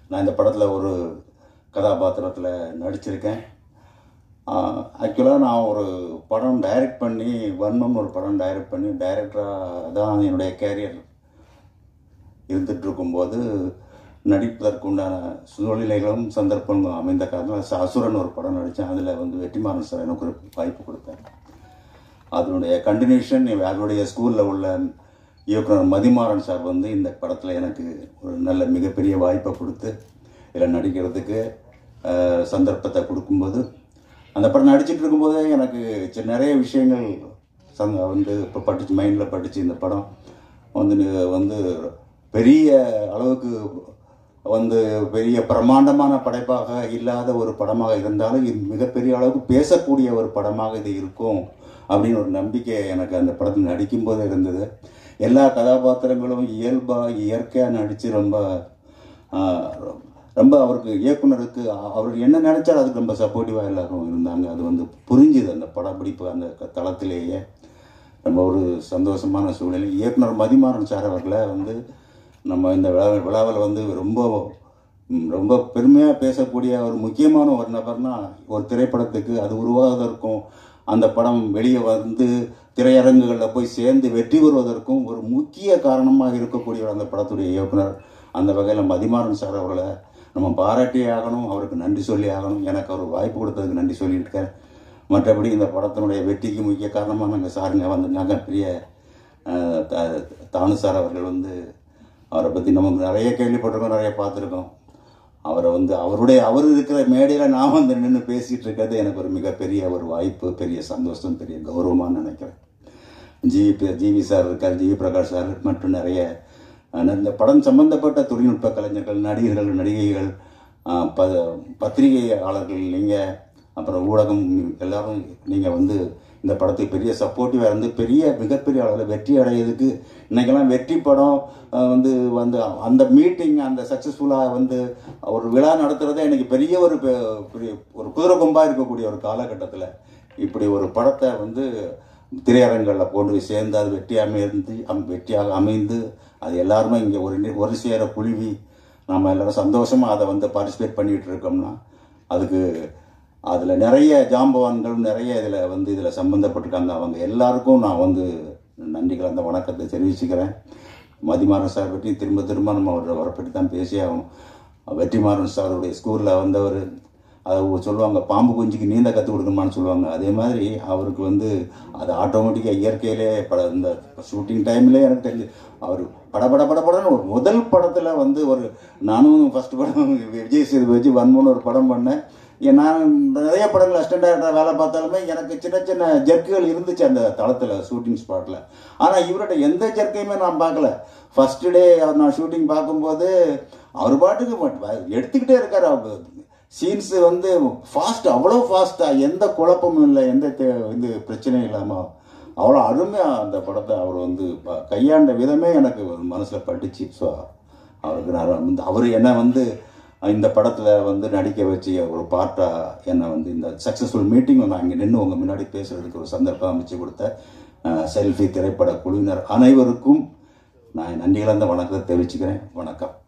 நான் இந்த படத்தில் ஒரு கதாபாத்திரத்தில் நடிச்சிருக்கேன் ஆக்சுவலாக நான் ஒரு படம் டைரக்ட் பண்ணி வன்மம்னு ஒரு படம் டைரக்ட் பண்ணி டைரக்டராக தான் என்னுடைய கேரியர் இருந்துட்டு இருக்கும்போது நடிப்பதற்கு உண்டான சூழ்நிலைகளும் சந்தர்ப்பங்களும் அமைந்த காரணம் அசுரன் ஒரு படம் நடித்தேன் அதில் வந்து வெற்றிமாறன் சார் எனக்கு ஒரு வாய்ப்பு கொடுத்தார் அதனுடைய கண்டினியூஷன் அவருடைய ஸ்கூலில் உள்ள இயக்குனர் மதிமாறன் சார் வந்து இந்த படத்தில் எனக்கு ஒரு நல்ல மிகப்பெரிய வாய்ப்பை கொடுத்து இதில் நடிக்கிறதுக்கு அஹ், சந்தர்ப்பத்தை கொடுக்கும்போது அந்த படம் நடிச்சிட்டு இருக்கும்போதே எனக்கு சி- நிறைய விஷயங்கள் சந்த வந்து இப்போ படிச்சு மைண்டில் படிச்சு இந்த படம் வந்து நி- வந்து பெரிய அளவுக்கு வந்து பெரிய பிரம்மாண்டமான படைப்பாக இல்லாத ஒரு படமாக இருந்தாலும் இது மிகப்பெரிய அளவுக்கு பேசக்கூடிய ஒரு படமாக இது இருக்கும் அப்படின்னு ஒரு நம்பிக்கை எனக்கு அந்த படத்தில் நடிக்கும்போது இருந்தது எல்லா கதாபாத்திரங்களும் இயல்பாக இயற்கையாக நடித்து ரொம்ப ஆஹ், ரொம்ப அவருக்கு இயக்குனருக்கு அ- அவர் என்ன நினைச்சாலும் அதுக்கு ரொம்ப சப்போர்ட்டிவாக எல்லாரும் இருந்தாங்க அது வந்து புரிஞ்சுது அந்த படப்பிடிப்பு அந்த க- தளத்திலேயே ரொம்ப ஒரு சந்தோஷமான சூழ்நிலை இயக்குனர் மதிமாறன் சார் அவர்களை வந்து நம்ம இந்த விழா விழாவில் வந்து ரொம்ப ம், ரொம்ப பெருமையாக பேசக்கூடிய ஒரு முக்கியமான ஒரு நபர்னா ஒரு திரைப்படத்துக்கு அது உருவாவதற்கும் அந்த படம் வெளியே வந்து திரையரங்குகளில் போய் சேர்ந்து வெற்றி பெறுவதற்கும் ஒரு முக்கிய காரணமாக இருக்கக்கூடிய அந்த படத்துடைய இயக்குனர் அந்த வகையில் மதிமாறன் சார் அவர்களை நம்ம பாராட்டியே ஆகணும் அவருக்கு நன்றி சொல்லி ஆகணும் எனக்கு அவர் வாய்ப்பு கொடுத்ததுக்கு நன்றி சொல்லியிருக்கேன் மற்றபடி இந்த படத்தினுடைய வெற்றிக்கு முக்கிய காரணமாக நாங்கள் சாருங்க வந்திருந்தாங்க பெரிய அஹ், த- தானு சார் அவர்கள் வந்து அவரை பற்றி நமக்கு நிறைய கேள்விப்பட்டிருக்கோம் நிறைய பார்த்துருக்கோம் அவரை வந்து அவருடைய அவர் இருக்கிற மேடையில் நான் வந்து நின்று பேசிகிட்டு இருக்கிறது எனக்கு ஒரு மிகப்பெரிய ஒரு வாய்ப்பு பெரிய சந்தோஷம் பெரிய கௌரவமாக நினைக்கிறேன் ஜிவி பி- ஜிவி சார் இருக்கார் ஜிவி பிரகாஷ் சார் மற்றும் நிறைய அஹ், இந்த படம் சம்பந்தப்பட்ட தொழில்நுட்ப கலைஞர்கள் நடிகர்கள் நடிகைகள் அஹ், ப பத்திரிகையாளர்கள் நீங்கள் அப்புறம் ஊடகம் எல்லாரும் நீங்கள் வந்து இந்த படத்துக்கு பெரிய சப்போர்ட்டிவாக இருந்து பெரிய மிகப்பெரிய அளவில் வெற்றி அடையிறதுக்கு இன்னைக்கெல்லாம் வெற்றி படம் அஹ், வந்து வந்து அந்த மீட்டிங் அந்த சக்ஸஸ்ஃபுல்லாக வந்து ஒரு விழா நடத்துகிறதே எனக்கு பெரிய ஒரு பெ- பெரிய ஒரு குதிரை கொம்பாக இருக்கக்கூடிய ஒரு காலகட்டத்தில் இப்படி ஒரு படத்தை வந்து திரையரங்களில் கொண்டு போய் சேர்ந்து அது வெற்றி அமைந்து அம் வெற்றியாக அமைந்து அது எல்லாருமே இங்கே ஒரு நி- ஒரு சேர குழுவி நம்ம எல்லாரும் சந்தோஷமாக அதை வந்து பார்ட்டிசிபேட் பண்ணிகிட்டு இருக்கோம்னா அதுக்கு அதில் நிறைய ஜாம்பவான்கள் நிறைய இதில் வந்து இதில் சம்மந்தப்பட்டிருக்காங்க அவங்க எல்லாருக்கும் நான் வந்து நன்றிகள் அந்த வணக்கத்தை தெரிவிச்சுக்கிறேன் மதிமாறன் சார் பற்றி திரும்ப திரும்ப நம்ம அவரை அவரை பற்றி தான் பேசியே ஆகணும் வெற்றிமாறன் சாருடைய ஸ்கூலில் வந்தவர் அதை சொல்லுவாங்க பாம்பு குஞ்சுக்கு நீந்த கற்றுக் கொடுக்கணுமான்னு சொல்லுவாங்க அதே மாதிரி அவருக்கு வந்து அது ஆட்டோமேட்டிக்காக இயற்கையிலே பட இந்த ஷூட்டிங் டைம்லேயே எனக்கு தெரிஞ்சு அவர் பட பட பட படன்னு ஒரு முதல் படத்தில் வந்து ஒரு நானும் ஃபர்ஸ்ட் படம் விஜய் சேதுபதி வச்சு வன்மூன்னு ஒரு படம் பண்ணேன் ஏன் நான் நிறைய படங்கள் அசிஸ்டன்ட் டேரக்டர் வேலை பார்த்தாலுமே எனக்கு சின்ன சின்ன ஜர்க்குகள் இருந்துச்சு அந்த தளத்தில் ஷூட்டிங் ஸ்பாட்டில் ஆனால் இவர்கிட்ட எந்த ஜர்க்கையுமே நான் பார்க்கல ஃபர்ஸ்ட் டே நான் ஷூட்டிங் பார்க்கும்போது அவர் பாட்டுக்கு மட்- எடுத்துக்கிட்டே இருக்காரு அவர் சீன்ஸ் வந்து ஃபாஸ்ட் அவ்வளோ ஃபாஸ்ட்டாக எந்த குழப்பமும் இல்லை எந்த தே- இது பிரச்சனையும் இல்லாமல் அவ்வளோ அருமையாக அந்த படத்தை அவர் வந்து ப- கையாண்ட விதமே எனக்கு மனசில் பட்டுச்சு ஸோ அவருக்கு நான் வந்து அவர் என்ன வந்து இந்த படத்தில் வந்து நடிக்க வச்சு ஒரு பார்ட்டாக என்னை வந்து இந்த சக்ஸஸ்ஃபுல் மீட்டிங் நான் இங்கே நின்று உங்கள் முன்னாடி பேசுகிறதுக்கு ஒரு சந்தர்ப்பம் அமைச்சு கொடுத்த செல்ஃபி திரைப்பட குழுவினர் அனைவருக்கும் நான் நன்றி கலந்த வணக்கத்தை தெரிவிச்சுக்கிறேன் வணக்கம்